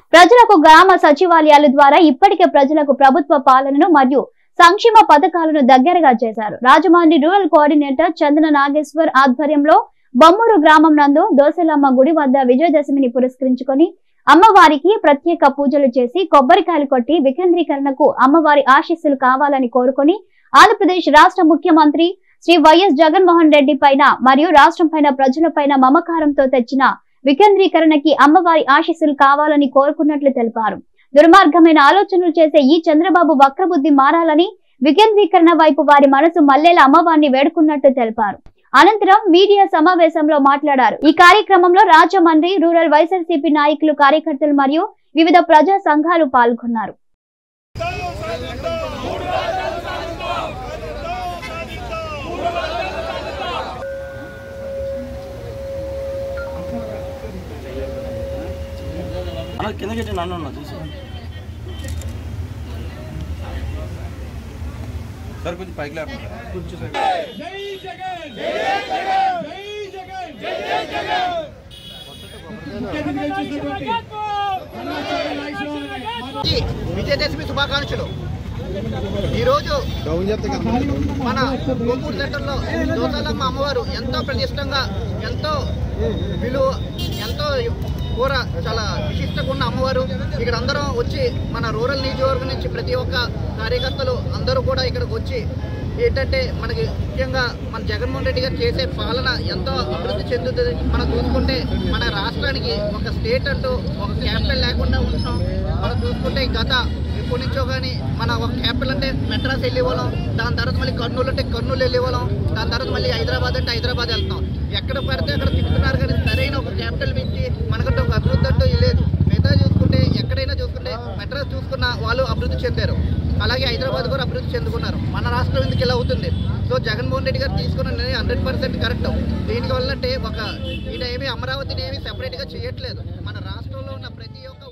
ప్రజలకు గ్రామ సచివాలయాల ద్వారా ఇప్పటికే ప్రజలకు ప్రభుత్వ పాలనను మరియు సంక్షేమ పథకాలను దగ్గరగా చేశారు రాజమండ్రి రూరల్ కోఆర్డినేటర్ చందన నాగేశ్వర్ ఆధ్వర్యంలో బొమ్మూరు గ్రామం నందు దోసలమ్మ గుడి వద్ద విజయదశమిని పురస్కరించుకొని అమ్మవారికి ప్రత్యేక పూజలు చేసి కొబ్బరికాయలు కొట్టి వికేంద్రీకరణకు అమ్మవారి ఆశీస్సులు కావాలని కోరుకొని ఆంధ్రప్రదేశ్ రాష్ట్ర ముఖ్యమంత్రి శ్రీ వైఎస్ జగన్మోహన్ రెడ్డి పైన మరియు రాష్ట్రం పైన ప్రజలపైన మమకారంతో తెచ్చిన వికేంద్రీకరణకి అమ్మవారి ఆశీస్సులు కావాలని కోరుకున్నట్లు తెలిపారు దుర్మార్గమైన ఆలోచనలు చేసే ఈ చంద్రబాబు వక్రబుద్ధి మారాలని వికేంద్రీకరణ వైపు వారి మనసు మల్లెల అమ్మవారిని వేడుకున్నట్టు తెలిపారు అనంతరం మీడియా సమావేశంలో మాట్లాడారు ఈ కార్యక్రమంలో రాజమండ్రి రూరల్ వైఎస్ఆర్సీపీ నాయకులు కార్యకర్తలు మరియు వివిధ ప్రజా సంఘాలు పాల్గొన్నారు అన్న కిందకి వచ్చి నన్ను ఉన్నా చూసి సార్ కొంచెం పైకి లేకుండా విజయదశమి శుభాకాంక్షలు ఈరోజు మన గోపూర్ సెంటర్లో దోసాలమ్మ అమ్మవారు ఎంతో ప్రతిష్టంగా ఎంతో విలువ ఎంతో కూర చాలా విశిష్టంగా ఉన్న అమ్మవారు ఇక్కడ అందరం వచ్చి మన రూరల్ నియోజకవర్గం నుంచి ప్రతి ఒక్క కార్యకర్తలు అందరూ కూడా ఇక్కడికి వచ్చి ఏంటంటే మనకి ముఖ్యంగా మన జగన్మోహన్ రెడ్డి గారు చేసే పాలన ఎంతో అభివృద్ధి చెందుతుంది మనం చూసుకుంటే మన రాష్ట్రానికి ఒక స్టేట్ అంటూ ఒక క్యాపిటల్ లేకుండా ఉంటున్నాం మనం చూసుకుంటే గత ఎప్పటి నుంచో కానీ మన ఒక క్యాపిటల్ అంటే మెడ్రాస్ వెళ్ళేవాళ్ళం దాని తర్వాత మళ్ళీ కర్నూలు అంటే కర్నూలు వెళ్ళేవాళ్ళం దాని తర్వాత మళ్ళీ హైదరాబాద్ అంటే హైదరాబాద్ వెళ్తాం ఎక్కడ పడితే అక్కడ తిప్పుతున్నారు కానీ సరైన ఒక క్యాపిటల్ పెంచి మనకంటే ఒక అభివృద్ధి అంటూ లేదు మిగతా చూసుకుంటే ఎక్కడైనా చూసుకుంటే మెడ్రాస్ చూసుకున్న వాళ్ళు అభివృద్ధి చెందారు అలాగే హైదరాబాద్ కూడా అభివృద్ధి చెందుకున్నారు మన రాష్ట్రం ఎందుకు ఇలా అవుతుంది సో జగన్మోహన్ రెడ్డి గారు తీసుకున్న నిర్ణయం హండ్రెడ్ పర్సెంట్ కరెక్ట్ దీనికి వల్ల అంటే ఒక ఈయన ఏమి అమరావతిని ఏమి సెపరేట్గా చేయట్లేదు మన రాష్ట్రంలో ఉన్న ప్రతి ఒక్క